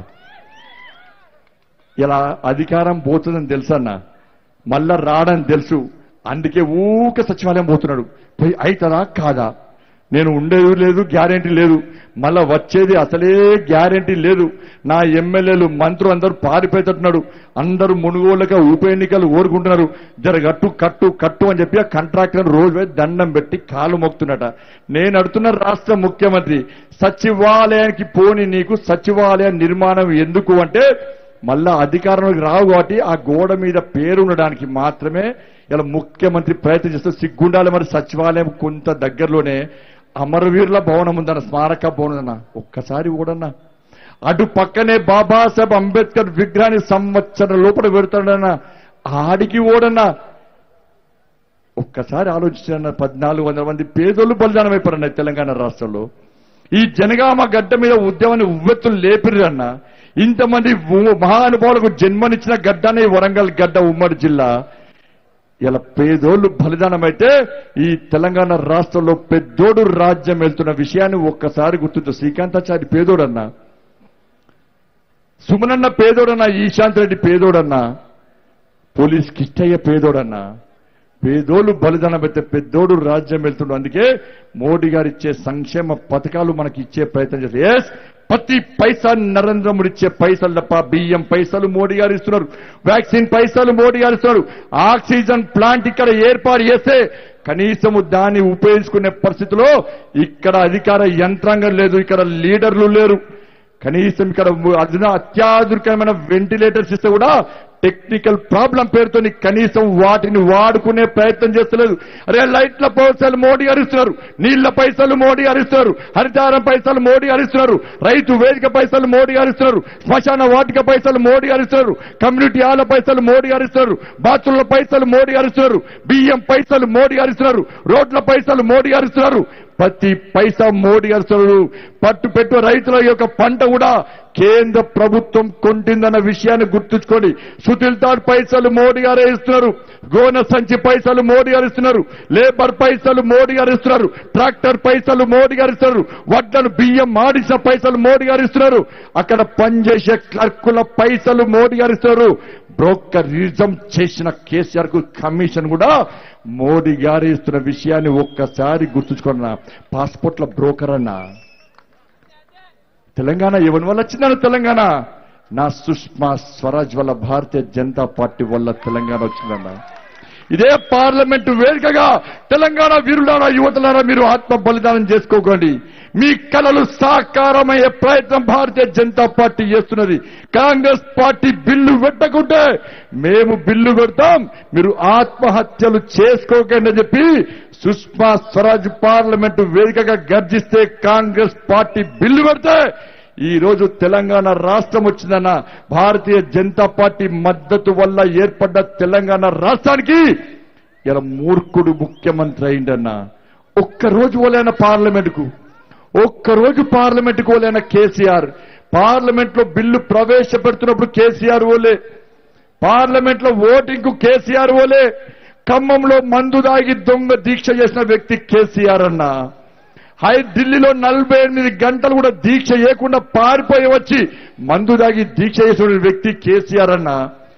ఇలా అధికారం పోతుందని తెలుసన్నా మళ్ళా రాడని తెలుసు అందుకే ఊక సచివాలయం పోతున్నాడు పోయి అవుతుందా కాదా నేను ఉండేది లేదు గ్యారెంటీ లేదు మళ్ళా వచ్చేది అసలే గ్యారెంటీ లేదు నా ఎమ్మెల్యేలు మంత్రులు అందరూ పారిపోయేటట్టున్నాడు అందరూ మునుగోలుగా ఉప ఎన్నికలు కోరుకుంటున్నారు జర కట్టు కట్టు కట్టు అని చెప్పి ఆ కాంట్రాక్టర్ రోజు పోయి దండం పెట్టి కాలు మొక్కుతున్నట నేను అడుగుతున్న రాష్ట్ర ముఖ్యమంత్రి సచివాలయానికి పోని నీకు సచివాలయ నిర్మాణం ఎందుకు అంటే మళ్ళా అధికారంలోకి రావు కాబట్టి ఆ గోడ మీద పేరు ఉండడానికి మాత్రమే ఇలా ముఖ్యమంత్రి ప్రయత్నం చేస్తూ సిగ్గుండాలి మరి సచివాలయం కొంత దగ్గరలోనే అమరవీరుల భవనం ఉందన్న స్మారక భవనం అన్న ఒక్కసారి కూడన్నా అటు పక్కనే బాబాసాహెబ్ అంబేద్కర్ విగ్రహాన్ని సంవత్సరం లోపల పెడతాడన్న ఆడికి ఓడన్నా ఒక్కసారి ఆలోచించిన పద్నాలుగు వందల మంది పేదోళ్ళు బలిదానం అయిపోరన్న తెలంగాణ రాష్ట్రంలో ఈ జనగామ గడ్డ మీద ఉద్యమాన్ని ఉవ్వెత్తులు లేపిరన్న ఇంతమంది వు- మహానుభావులకు జన్మనిచ్చిన గడ్డనే వరంగల్ గడ్డ ఉమ్మడి జిల్లా ఇలా పేదోళ్ళు బలిదానమైతే ఈ తెలంగాణ రాష్ట్రంలో పెద్దోడు రాజ్యం వెళ్తున్న విషయాన్ని ఒక్కసారి గుర్తుంచు శ్రీకాంతాచారి పేదోడన్నా సుమనన్న పేదోడన్నా ఈశాంత్ రెడ్డి పేదోడన్నా పోలీస్ కిష్టయ్య పేదోడన్నా పేదోళ్ళు బలిదానం పెడితే పెద్దోడు రాజ్యం వెళ్తుండు అందుకే మోడీ గారు ఇచ్చే సంక్షేమ పథకాలు మనకి ఇచ్చే ప్రయత్నం చేస్తారు ఎస్ ప్రతి పైసా నరేంద్ర మోడీ ఇచ్చే పైసలు తప్ప బియ్యం పైసలు మోడీ గారు ఇస్తున్నారు వ్యాక్సిన్ పైసలు మోడీ గారు ఇస్తున్నారు ఆక్సిజన్ ప్లాంట్ ఇక్కడ ఏర్పాటు చేస్తే కనీసము దాన్ని ఉపయోగించుకునే పరిస్థితిలో ఇక్కడ అధికార యంత్రాంగం లేదు ఇక్కడ లీడర్లు లేరు కనీసం ఇక్కడ అధునా అత్యాధునికమైన వెంటిలేటర్స్ ఇస్తే కూడా టెక్నికల్ ప్రాబ్లం పేరుతో కనీసం వాటిని వాడుకునే ప్రయత్నం చేస్తలేదు అరే లైట్ల పైసలు మోడీ అరిస్తున్నారు నీళ్ల పైసలు మోడీ అరిస్తున్నారు హరితారం పైసలు మోడీ అరిస్తున్నారు రైతు వేదిక పైసలు మోడీ అరిస్తున్నారు శ్మశాన వాటిక పైసలు మోడీ అరిస్తున్నారు కమ్యూనిటీ హాల పైసలు మోడీ అరిస్తున్నారు బాత్రూమ్ల పైసలు మోడీ అరిస్తున్నారు బియ్యం పైసలు మోడీ అరిస్తున్నారు రోడ్ల పైసలు మోడీ అరిస్తున్నారు ప్రతి పైసా మోడీ అరుస్తున్నారు పట్టు పెట్టు రైతుల యొక్క పంట కూడా కేంద్ర ప్రభుత్వం కొంటుందన్న విషయాన్ని గుర్తుంచుకోండి సుతిల్ తాడ్ పైసలు మోడీ గారే ఇస్తున్నారు గోన సంచి పైసలు మోడీ గారు ఇస్తున్నారు లేబర్ పైసలు మోడీ గారు ఇస్తున్నారు ట్రాక్టర్ పైసలు మోడీ గారు ఇస్తున్నారు వడ్లను బియ్యం మాడిసిన పైసలు మోడీ గారు ఇస్తున్నారు అక్కడ పనిచేసే క్లర్కుల పైసలు మోడీ గారు ఇస్తున్నారు బ్రోకరిజం చేసిన కేసీఆర్ కు కమిషన్ కూడా మోడీ గారు ఇస్తున్న విషయాన్ని ఒక్కసారి గుర్తుంచుకున్నా పాస్పోర్ట్ల బ్రోకర్ అన్నా తెలంగాణ ఎవరి వల్ల వచ్చిందని తెలంగాణ నా సుష్మా స్వరాజ్ వల్ల భారతీయ జనతా పార్టీ వల్ల తెలంగాణ వచ్చిందన్న ఇదే పార్లమెంటు వేదికగా తెలంగాణ వీరులారా యువతలారా మీరు ఆత్మ బలిదానం చేసుకోకండి మీ కలలు సాకారమయ్యే ప్రయత్నం భారతీయ జనతా పార్టీ చేస్తున్నది కాంగ్రెస్ పార్టీ బిల్లు పెట్టకుంటే మేము బిల్లు పెడతాం మీరు ఆత్మహత్యలు చేసుకోకండి అని చెప్పి సుష్మా స్వరాజ్ పార్లమెంటు వేదికగా గర్జిస్తే కాంగ్రెస్ పార్టీ బిల్లు పెడితే ఈ రోజు తెలంగాణ రాష్ట్రం వచ్చిందన్న భారతీయ జనతా పార్టీ మద్దతు వల్ల ఏర్పడ్డ తెలంగాణ రాష్ట్రానికి ఇలా మూర్ఖుడు ముఖ్యమంత్రి అయిందన్న ఒక్క రోజు పోలేన పార్లమెంటుకు ఒక్క రోజు పార్లమెంటుకు పోలేన కేసీఆర్ పార్లమెంట్ లో బిల్లు ప్రవేశపెడుతున్నప్పుడు కేసీఆర్ ఓలే పార్లమెంట్ లో ఓటింగ్ కు కేసీఆర్ ఓలే ఖమ్మంలో మందు దాగి దొంగ దీక్ష చేసిన వ్యక్తి కేసీఆర్ అన్న హై ఢిల్లీలో నలభై ఎనిమిది గంటలు కూడా దీక్ష చేయకుండా పారిపోయి వచ్చి మందు దాగి దీక్ష చేసిన వ్యక్తి కేసీఆర్ అన్న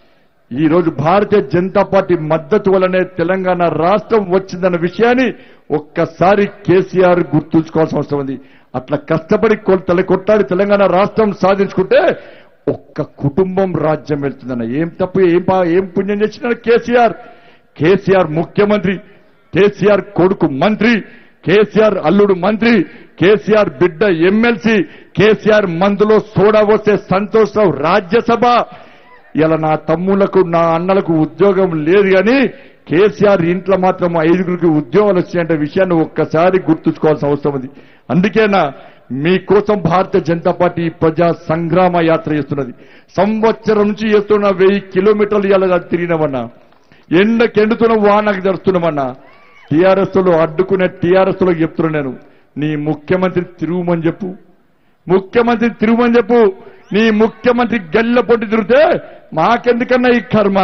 ఈ రోజు భారతీయ జనతా పార్టీ మద్దతు వల్లనే తెలంగాణ రాష్ట్రం వచ్చిందన్న విషయాన్ని ఒక్కసారి కేసీఆర్ గుర్తుంచుకోవాల్సిన అవసరం ఉంది అట్లా కష్టపడి కొ- తల కొట్టాడి తెలంగాణ రాష్ట్రం సాధించుకుంటే ఒక్క కుటుంబం రాజ్యం వెళ్తుందన్న ఏం తప్పు ఏం పా- ఏం పుణ్యం చేసినాడు కేసీఆర్ కేసీఆర్ ముఖ్యమంత్రి కేసీఆర్ కొడుకు మంత్రి కేసీఆర్ అల్లుడు మంత్రి కేసీఆర్ బిడ్డ ఎమ్మెల్సీ కేసీఆర్ మందులో సోడా వస్తే సంతోషరావు రాజ్యసభ ఇలా నా తమ్ములకు నా అన్నలకు ఉద్యోగం లేదు కానీ కేసీఆర్ ఇంట్లో మాత్రం ఐదుగురికి ఉద్యోగాలు వచ్చాయంటే విషయాన్ని ఒక్కసారి గుర్తుంచుకోవాల్సిన అవసరం ఉంది అందుకేనా మీకోసం భారతీయ జనతా పార్టీ ఈ ప్రజా సంగ్రామ యాత్ర చేస్తున్నది సంవత్సరం నుంచి చేస్తున్న వెయ్యి కిలోమీటర్లు ఇలా తిరిగినామన్నా ఎండకెండుతున్న వానకు జరుస్తున్నామన్నా టీఆర్ఎస్ లో అడ్డుకునే టీఆర్ఎస్ లో చెప్తున్నా నేను నీ ముఖ్యమంత్రి తిరుగుమని చెప్పు ముఖ్యమంత్రి తిరుగుమని చెప్పు నీ ముఖ్యమంత్రి గల్ల పొట్టి తిరిగితే మాకెందుకన్నా ఈ కర్మ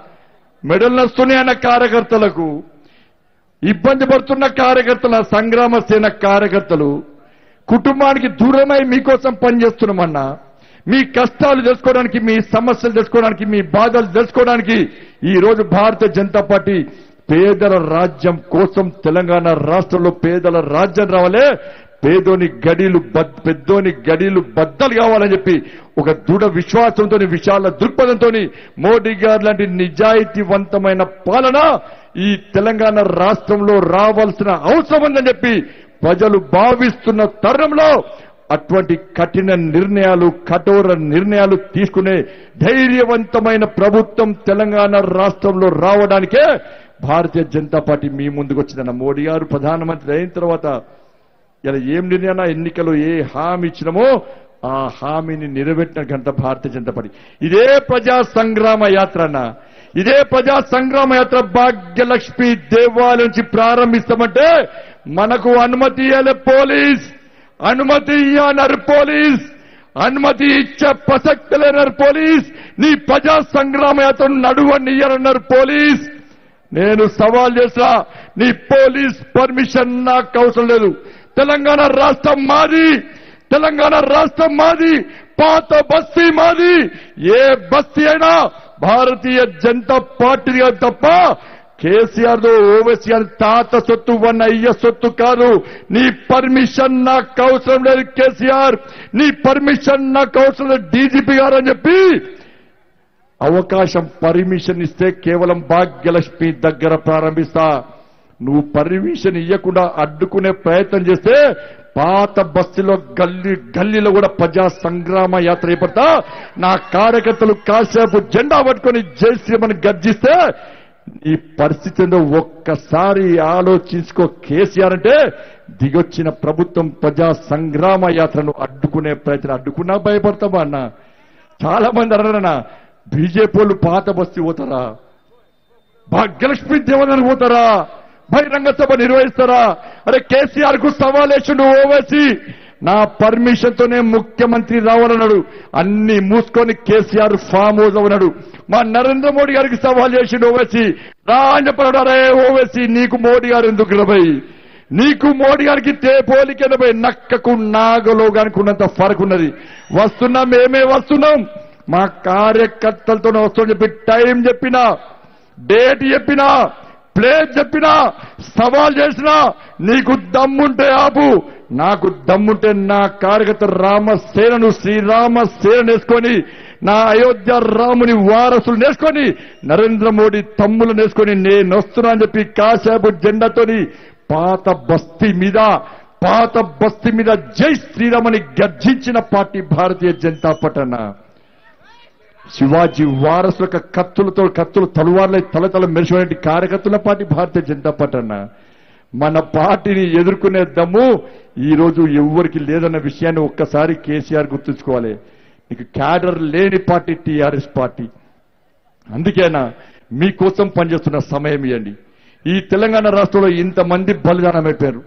మెడల్ నస్తున్నాయన్న కార్యకర్తలకు ఇబ్బంది పడుతున్న కార్యకర్తల సంగ్రామ సేన కార్యకర్తలు కుటుంబానికి దూరమై మీకోసం పనిచేస్తున్నామన్నా మీ కష్టాలు తెలుసుకోవడానికి మీ సమస్యలు తెలుసుకోవడానికి మీ బాధలు తెలుసుకోవడానికి ఈ రోజు భారతీయ జనతా పార్టీ పేదల రాజ్యం కోసం తెలంగాణ రాష్ట్రంలో పేదల రాజ్యం రావాలే పేదోని గడీలు బద్- పెద్దోని గడీలు బద్దలు కావాలని చెప్పి ఒక దృఢ విశ్వాసంతో విశాల దృక్పథంతో మోడీ గారు లాంటి నిజాయితీవంతమైన పాలన ఈ తెలంగాణ రాష్ట్రంలో రావాల్సిన అవసరం ఉందని చెప్పి ప్రజలు భావిస్తున్న తరుణంలో అటువంటి కఠిన నిర్ణయాలు కఠోర నిర్ణయాలు తీసుకునే ధైర్యవంతమైన ప్రభుత్వం తెలంగాణ రాష్ట్రంలో రావడానికే భారతీయ జనతా పార్టీ మీ ముందుకు వచ్చిందన్న మోడీ గారు ప్రధానమంత్రి అయిన తర్వాత ఇలా ఏం నిర్ణయాల ఎన్నికలు ఏ హామీ ఇచ్చినామో ఆ హామీని నిలబెట్టిన ఘనత భారతీయ జనతా పార్టీ ఇదే ప్రజా సంగ్రామ యాత్ర అన్న ఇదే ప్రజా సంగ్రామ యాత్ర భాగ్యలక్ష్మి దేవాలయం నుంచి ప్రారంభిస్తామంటే మనకు అనుమతి ఇవ్వాలి పోలీస్ అనుమతి ఇయ్యన్నారు పోలీస్ అనుమతి ఇచ్చే ప్రసక్తి లేనారు పోలీస్ నీ ప్రజా సంగ్రామ యాత్రను నడువనియ్యరన్నారు పోలీస్ నేను సవాల్ చేసా నీ పోలీస్ పర్మిషన్ నాకు అవసరం లేదు తెలంగాణ రాష్ట్రం మాది తెలంగాణ రాష్ట్రం మాది పాత బస్తీ మాది ఏ బస్తీ అయినా భారతీయ జనతా పార్టీ గారు తప్ప కేసీఆర్ దో ఓవైసీ గారి తాత సొత్తు వన్న అయ్య సొత్తు కాదు నీ పర్మిషన్ నాకు అవసరం లేదు కేసీఆర్ నీ పర్మిషన్ నాకు అవసరం లేదు డీజీపీ గారు అని చెప్పి అవకాశం పర్మిషన్ ఇస్తే కేవలం భాగ్యలక్ష్మి దగ్గర ప్రారంభిస్తా నువ్వు పర్మిషన్ ఇవ్వకుండా అడ్డుకునే ప్రయత్నం చేస్తే పాత బస్సులో గల్లీ గల్లీలో కూడా ప్రజా సంగ్రామ యాత్ర చేపడతా నా కార్యకర్తలు కాసేపు జెండా పట్టుకొని జై శ్రీమని గర్జిస్తే ఈ పరిస్థితి ఏందో ఒక్కసారి ఆలోచించుకో కేసీఆర్ అంటే దిగొచ్చిన ప్రభుత్వం ప్రజా సంగ్రామ యాత్రను అడ్డుకునే ప్రయత్నం అడ్డుకున్నా భయపడతామా అన్న చాలా మంది అన్నారన్న బీజేపీ వాళ్ళు పాత బస్తీ పోతారా భాగ్యలక్ష్మి దేవదానికి పోతారా బహిరంగ సభ నిర్వహిస్తారా అరే కేసీఆర్ కు సవాలేసిండు ఓవేసి నా పర్మిషన్ తోనే ముఖ్యమంత్రి రావాలన్నాడు అన్ని మూసుకొని కేసీఆర్ ఫామ్ హౌస్ ఉన్నాడు మా నరేంద్ర మోడీ గారికి సవాల్ చేసిండు ఓవేసి రా అని చెప్పాడు అరే ఓవేసి నీకు మోడీ గారు ఎందుకు రబై నీకు మోడీ గారికి తే పోలికెనబై నక్కకు నాగలోగానికి ఉన్నంత ఫరక్ ఉన్నది వస్తున్నాం మేమే వస్తున్నాం మా కార్యకర్తలతో వస్తామని చెప్పి టైం చెప్పినా డేట్ చెప్పినా ప్లేస్ చెప్పినా సవాల్ చేసినా నీకు దమ్ముంటే ఆపు నాకు దమ్ముంటే నా కార్యకర్త రామసేనను శ్రీరామ సేన వేసుకొని నా అయోధ్య రాముని వారసులు నేసుకొని నరేంద్ర మోడీ తమ్ములు నేసుకొని నేను వస్తున్నా అని చెప్పి కాసేపు జెండాతోని పాత బస్తీ మీద పాత బస్తీ మీద జై శ్రీరామని గర్జించిన పార్టీ భారతీయ జనతా పార్టీ అన్న శివాజీ వారసుల కత్తులతో కత్తులు తలువార్లై తలతల మెరిసినటువంటి కార్యకర్తల పార్టీ భారతీయ జనతా పార్టీ అన్న మన పార్టీని ఎదుర్కొనే దమ్ము ఈ రోజు ఎవరికి లేదన్న విషయాన్ని ఒక్కసారి కేసీఆర్ గుర్తుంచుకోవాలి నీకు క్యాడర్ లేని పార్టీ టీఆర్ఎస్ పార్టీ అందుకేనా మీకోసం పనిచేస్తున్న సమయం ఇవ్వండి ఈ తెలంగాణ రాష్ట్రంలో ఇంతమంది బలిదానం అయిపోయారు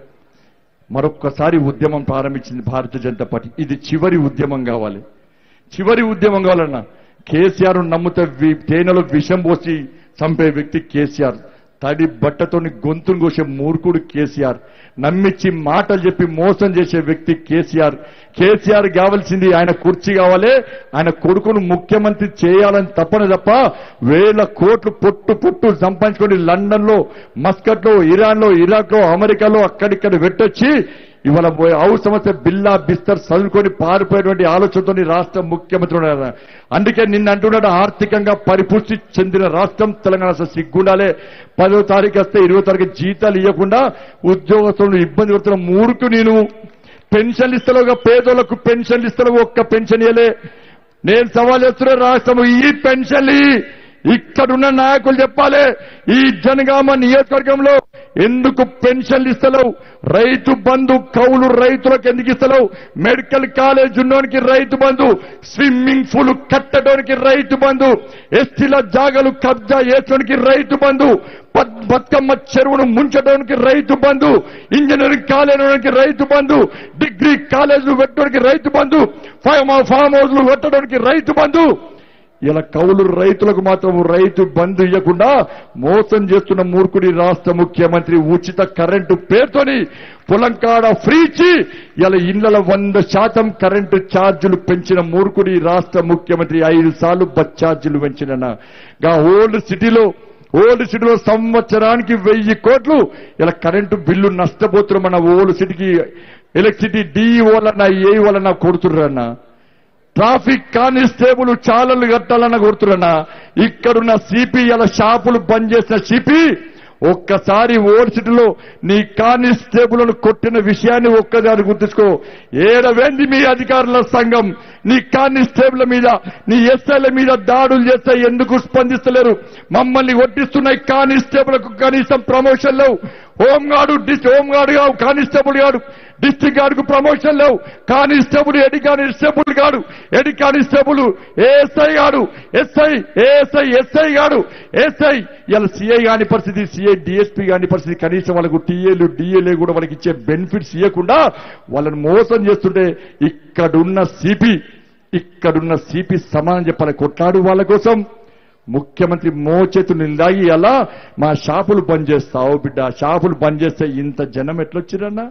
మరొక్కసారి ఉద్యమం ప్రారంభించింది భారతీయ జనతా పార్టీ ఇది చివరి ఉద్యమం కావాలి చివరి ఉద్యమం కావాలన్నా కేసీఆర్ నమ్ముతే వి- తేనెలో విషం పోసి చంపే వ్యక్తి కేసీఆర్ తడి బట్టతోని గొంతును కోసే మూర్ఖుడు కేసీఆర్ నమ్మించి మాటలు చెప్పి మోసం చేసే వ్యక్తి కేసీఆర్ కేసీఆర్ కావాల్సింది ఆయన కుర్చీ కావాలి ఆయన కొడుకును ముఖ్యమంత్రి చేయాలని తప్పని తప్ప వేల కోట్లు పొట్టు పొట్టు సంపాదించుకొని లండన్ లో మస్కట్ లో ఇరాన్ లో ఇరాక్ లో అమెరికాలో అక్కడిక్కడ పెట్టొచ్చి ఇవాళ పోయి అవసరం వస్తే బిల్లా బిస్తర్ చదువుకొని పారిపోయేటువంటి ఆలోచనతో రాష్ట్ర ముఖ్యమంత్రి ఉన్నారు అందుకే నిన్న అంటున్నాడు ఆర్థికంగా పరిపుష్టి చెందిన రాష్ట్రం తెలంగాణ అసలు సిగ్గుండాలే పదో తారీఖు వస్తే ఇరవై తారీఖు జీతాలు ఇవ్వకుండా ఉద్యోగస్తులను ఇబ్బంది పెడుతున్న మూర్ఖు నేను పెన్షన్ ఇస్తలో పేదోళ్లకు పెన్షన్ ఇస్తలో ఒక్క పెన్షన్ ఇయ్యలే నేను సవాల్ చేస్తున్న రాష్ట్రం ఈ పెన్షన్లు ఇయ్యి. ఇక్కడున్న నాయకులు చెప్పాలి ఈ జనగామ నియోజకవర్గంలో ఎందుకు పెన్షన్లు ఇస్తలేవు రైతు బంధు కౌలు రైతులకు ఎందుకు ఇస్తలేవు మెడికల్ కాలేజ్ ఉన్నోనికి రైతు బంధు స్విమ్మింగ్ పూల్ కట్టడానికి రైతు బంధు ఎస్టీల జాగలు కబ్జా చేసడానికి రైతు బంధు బత్- బతుకమ్మ చెరువును ముంచడానికి రైతు బంధు ఇంజనీరింగ్ కాలేజీకి రైతు బంధు డిగ్రీ కాలేజీలు పెట్టడానికి రైతు బంధు ఫామ్ ఫామ్ హౌస్లు పెట్టడానికి రైతు బంధు ఇలా కౌలు రైతులకు మాత్రం రైతు బంధు ఇవ్వకుండా మోసం చేస్తున్న మూర్ఖుడి రాష్ట్ర ముఖ్యమంత్రి ఉచిత కరెంటు పేరుతోని పొలంకాడ ఫ్రీ ఇచ్చి ఇలా ఇళ్ల వంద శాతం కరెంటు ఛార్జీలు పెంచిన మూర్ఖుడి రాష్ట్ర ముఖ్యమంత్రి ఐదు సార్లు బస్ ఛార్జీలు పెంచిన గా ఓల్డ్ సిటీలో ఓల్డ్ సిటీలో సంవత్సరానికి వెయ్యి కోట్లు ఇలా కరెంటు బిల్లు నష్టపోతున్న మన ఓల్డ్ సిటీకి ఎలక్ట్రిసిటీ డిఈ వలన ఏ వలన కొడుతుర్రన్నా ట్రాఫిక్ కానిస్టేబుల్ చాలలు కట్టాలన్న కొడుతున్నా ఇక్కడున్న సిపి ఇలా షాపులు బంద్ చేసిన సిపి ఒక్కసారి ఓల్డ్ సిటీలో నీ కానిస్టేబుల్ను కొట్టిన విషయాన్ని ఒక్కసారి గుర్తుంచుకో ఏడవేంది మీ అధికారుల సంఘం నీ కానిస్టేబుల్ మీద నీ ఎస్ఐల మీద దాడులు చేస్తే ఎందుకు స్పందిస్తలేరు మమ్మల్ని ఒట్టిస్తున్న ఈ కానిస్టేబుల్కు కనీసం ప్రమోషన్ లేవు హోంగార్డు డిస్ హోంగార్డు కాదు కానిస్టేబుల్ గాడు డిస్ట్రిక్ట్ గార్డుకు ప్రమోషన్ లేవు కానిస్టేబుల్ ఎడి కానిస్టేబుల్ గాడు ఎడి కానిస్టేబుల్ ఏఎస్ఐ గాడు ఎస్ఐ ఏఎస్ఐ ఎస్ఐ గాడు ఎస్ఐ ఇలా సిఐ కాని పరిస్థితి సిఐ డిఎస్పీ కాని పరిస్థితి కనీసం వాళ్ళకు టీఏలు డిఏలే కూడా వాళ్ళకి ఇచ్చే బెనిఫిట్స్ ఇవ్వకుండా వాళ్ళని మోసం చేస్తుంటే ఇక్కడున్న సిపి ఇక్కడున్న సిపి సమానం చెప్పాలి కొట్లాడు వాళ్ళ కోసం ముఖ్యమంత్రి మోచేతులు నిందాగి అలా మా షాపులు బంద్ చేస్తావు బిడ్డ షాపులు బంద్ చేస్తే ఇంత జనం ఎట్లొచ్చిరన్నా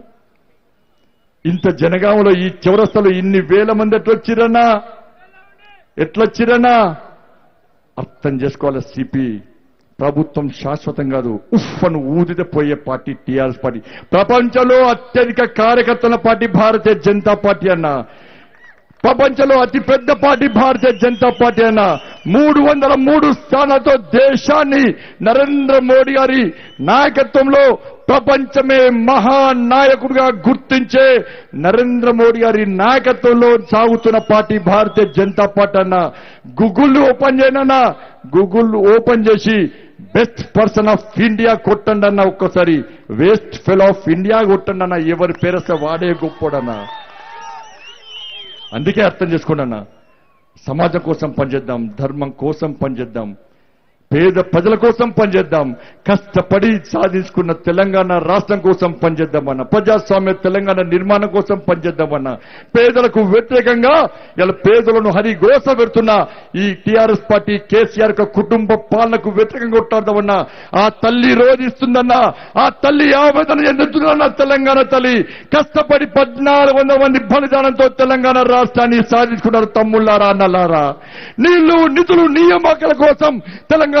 ఇంత జనగామలో ఈ చివరస్తలో ఇన్ని వేల మంది ఎట్లొచ్చిరన్నా ఎట్లొచ్చిరన్నా అర్థం చేసుకోవాలి సిపి ప్రభుత్వం శాశ్వతం కాదు ఉఫ్ అని ఊదితే పోయే పార్టీ టీఆర్ఎస్ పార్టీ ప్రపంచంలో అత్యధిక కార్యకర్తల పార్టీ భారతీయ జనతా పార్టీ అన్నా ప్రపంచంలో అతి పెద్ద పార్టీ భారతీయ జనతా పార్టీ అన్న మూడు వందల మూడు స్థానాలతో దేశాన్ని నరేంద్ర మోడీ గారి నాయకత్వంలో ప్రపంచమే మహానాయకుడిగా గుర్తించే నరేంద్ర మోడీ గారి నాయకత్వంలో సాగుతున్న పార్టీ భారతీయ జనతా పార్టీ అన్న గూగుల్ ఓపెన్ చేయనన్నా గూగుల్ ఓపెన్ చేసి బెస్ట్ పర్సన్ ఆఫ్ ఇండియా కొట్టండి అన్న ఒక్కసారి వేస్ట్ ఫెల్ ఆఫ్ ఇండియా కొట్టండి అన్న ఎవరి పేరస్తే వాడే గొప్పోడన్నా అందుకే అర్థం చేసుకోండి అన్న సమాజం కోసం పనిచేద్దాం ధర్మం కోసం పనిచేద్దాం పేద ప్రజల కోసం పనిచేద్దాం కష్టపడి సాధించుకున్న తెలంగాణ రాష్ట్రం కోసం పనిచేద్దామన్న ప్రజాస్వామ్య తెలంగాణ నిర్మాణం కోసం పనిచేద్దామన్న పేదలకు వ్యతిరేకంగా ఇలా పేదలను హరిగోస పెడుతున్న ఈ టిఆర్ఎస్ పార్టీ కేసీఆర్ యొక్క కుటుంబ పాలనకు వ్యతిరేకంగా కొట్టాడమన్నా ఆ తల్లి రోధిస్తుందన్నా ఆ తల్లి ఆవేదన చెందుతుందన్న తెలంగాణ తల్లి కష్టపడి పద్నాలుగు వందల మంది బలిదానంతో తెలంగాణ రాష్ట్రాన్ని సాధించుకున్నారు తమ్ముళ్ళారా అన్నలారా నీళ్లు నిధులు నియామకాల కోసం తెలంగాణ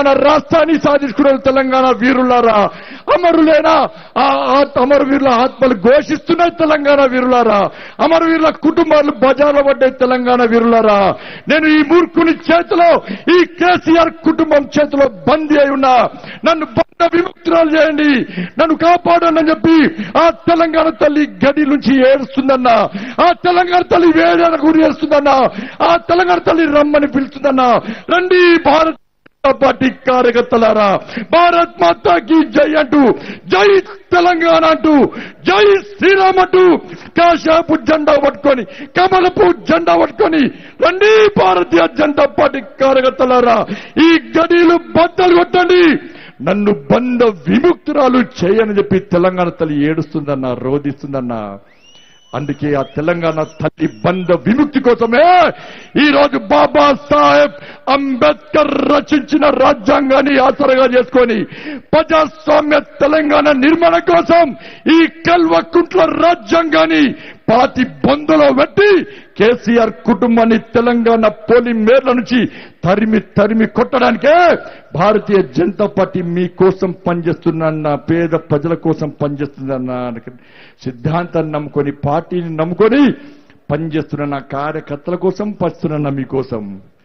తెలంగాణ రాష్ట్రాన్ని సాధించుకున్న తెలంగాణ వీరులారా అమరులేనా ఆ ఆ- అమరవీరుల ఆత్మలు ఘోషిస్తున్నాయి తెలంగాణ వీరులారా అమరవీరుల కుటుంబాలు బజార్లో పడ్డాయి తెలంగాణ వీరులారా నేను ఈ మూర్ఖుని చేతిలో ఈ కేసీఆర్ కుటుంబం చేతిలో బందీ అయి ఉన్నా నన్ను బంధ విముక్తురాలు చేయండి నన్ను కాపాడండి అని చెప్పి ఆ తెలంగాణ తల్లి గడి నుంచి ఏడుస్తుందన్న ఆ తెలంగాణ తల్లి వేడన గురి చేస్తుందన్న ఆ తెలంగాణ తల్లి రమ్మని పిలుస్తుందన్న రండి భారత్ జనతా పార్టీ కార్యకర్తలారా భారత్ మాతాకి జై అంటూ జై తెలంగాణ అంటూ జై శ్రీరామ్ అంటూ కాశాపు జెండా పట్టుకొని కమలపు జెండా పట్టుకొని రండి భారతీయ జనతా పార్టీ కార్యకర్తలారా ఈ గడిలు బద్దలు కొట్టండి నన్ను బంధ విముక్తురాలు చేయని చెప్పి తెలంగాణ తల్లి ఏడుస్తుందన్న రోధిస్తుందన్నా అందుకే ఆ తెలంగాణ తల్లి బంధ విముక్తి కోసమే ఈ రోజు బాబా సాహెబ్ అంబేద్కర్ రచించిన రాజ్యాంగాన్ని ఆసరగా చేసుకొని ప్రజాస్వామ్య తెలంగాణ నిర్మాణం కోసం ఈ కల్వకుంట్ల రాజ్యాంగాన్ని పాతి బొందలో పెట్టి కేసీఆర్ కుటుంబాన్ని తెలంగాణ పోలింగ్ మేర్ల నుంచి తరిమి తరిమి కొట్టడానికే భారతీయ జనతా పార్టీ మీ కోసం పనిచేస్తుందన్న పేద ప్రజల కోసం పనిచేస్తుందన్న సిద్ధాంతాన్ని నమ్ముకొని పార్టీని నమ్ముకొని పనిచేస్తున్న నా కార్యకర్తల కోసం పనిస్తున్న మీకోసం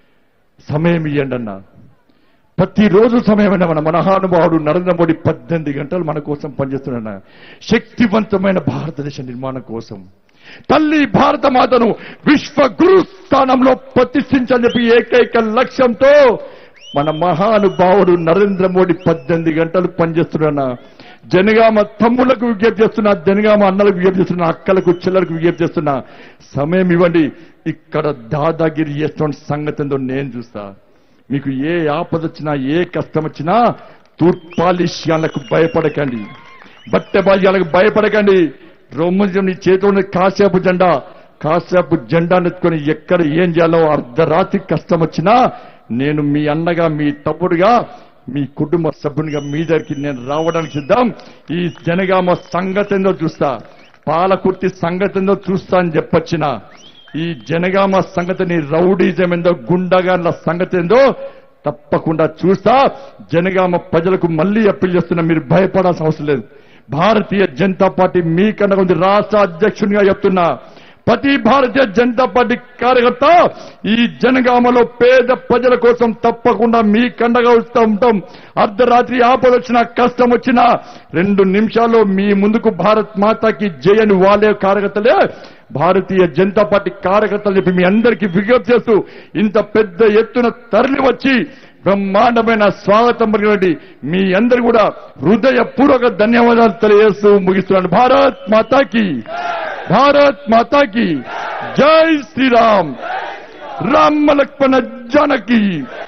సమయం ఇవ్వండి అన్న ప్రతిరోజు సమయమైన మన మహానుభావుడు నరేంద్ర మోడీ పద్దెనిమిది గంటలు మన కోసం పనిచేస్తున్న శక్తివంతమైన భారతదేశ నిర్మాణం కోసం తల్లి భారత మాతను విశ్వ గురు స్థానంలో ప్రతిష్ఠించని చెప్పి ఏకైక లక్ష్యంతో మన మహానుభావుడు నరేంద్ర మోడీ పద్దెనిమిది గంటలు పనిచేస్తున్న జనగామ తమ్ములకు విజ్ఞప్తి చేస్తున్నా జనగామ అన్నలకు విజ్ఞప్తి చేస్తున్నా అక్కలకు చెల్లెలకు విజ్ఞప్తి చేస్తున్నా సమయం ఇవ్వండి ఇక్కడ దాదాగిరి చేస్తున్న సంగతి ఏందో నేను చూస్తా మీకు ఏ ఆపద వచ్చినా ఏ కష్టం వచ్చినా తూర్పాలిష్యాలకు భయపడకండి బట్టె బాల్యాలకు భయపడకండి రొమ్మంజం నీ చేతిలో ఉన్న కాసేపు జెండా కాసేపు జెండా నెత్తుకొని ఎక్కడ ఏం చేయాలో అర్ధరాత్రి కష్టం వచ్చినా నేను మీ అన్నగా మీ తమ్ముడుగా మీ కుటుంబ సభ్యునిగా మీ దగ్గరికి నేను రావడానికి సిద్ధం ఈ జనగామ సంగతి ఏందో చూస్తా పాలకుర్తి సంగతి ఏందో చూస్తా అని చెప్పొచ్చిన ఈ జనగామ సంగతిని రౌడీజం ఏందో గుండగాన్ల సంగతి ఏందో తప్పకుండా చూస్తా జనగామ ప్రజలకు మళ్ళీ అప్పీల్ చేస్తున్నా మీరు భయపడాల్సిన అవసరం లేదు భారతీయ జనతా పార్టీ మీకన్నా ఉంది రాష్ట్ర అధ్యక్షునిగా చెప్తున్నా ప్రతి భారతీయ జనతా పార్టీ కార్యకర్త ఈ జనగామలో పేద ప్రజల కోసం తప్పకుండా మీ కండగా వస్తూ ఉంటాం అర్ధరాత్రి ఆపద వచ్చినా కష్టం వచ్చినా రెండు నిమిషాల్లో మీ ముందుకు భారత్ మాతాకి జయని వాళ్ళే కార్యకర్తలే భారతీయ జనతా పార్టీ కార్యకర్తలు చెప్పి మీ అందరికీ విజ్ఞప్తి చేస్తూ ఇంత పెద్ద ఎత్తున తరలి వచ్చి బ్రహ్మాండమైన స్వాగతం పలికినటువంటి మీ అందరు కూడా హృదయపూర్వక ధన్యవాదాలు తెలియజేస్తూ ముగిస్తున్నాను భారత్ మాతాకి భారత్ మాతాకి జై శ్రీరామ్ రామ లక్ష్మణ జానకి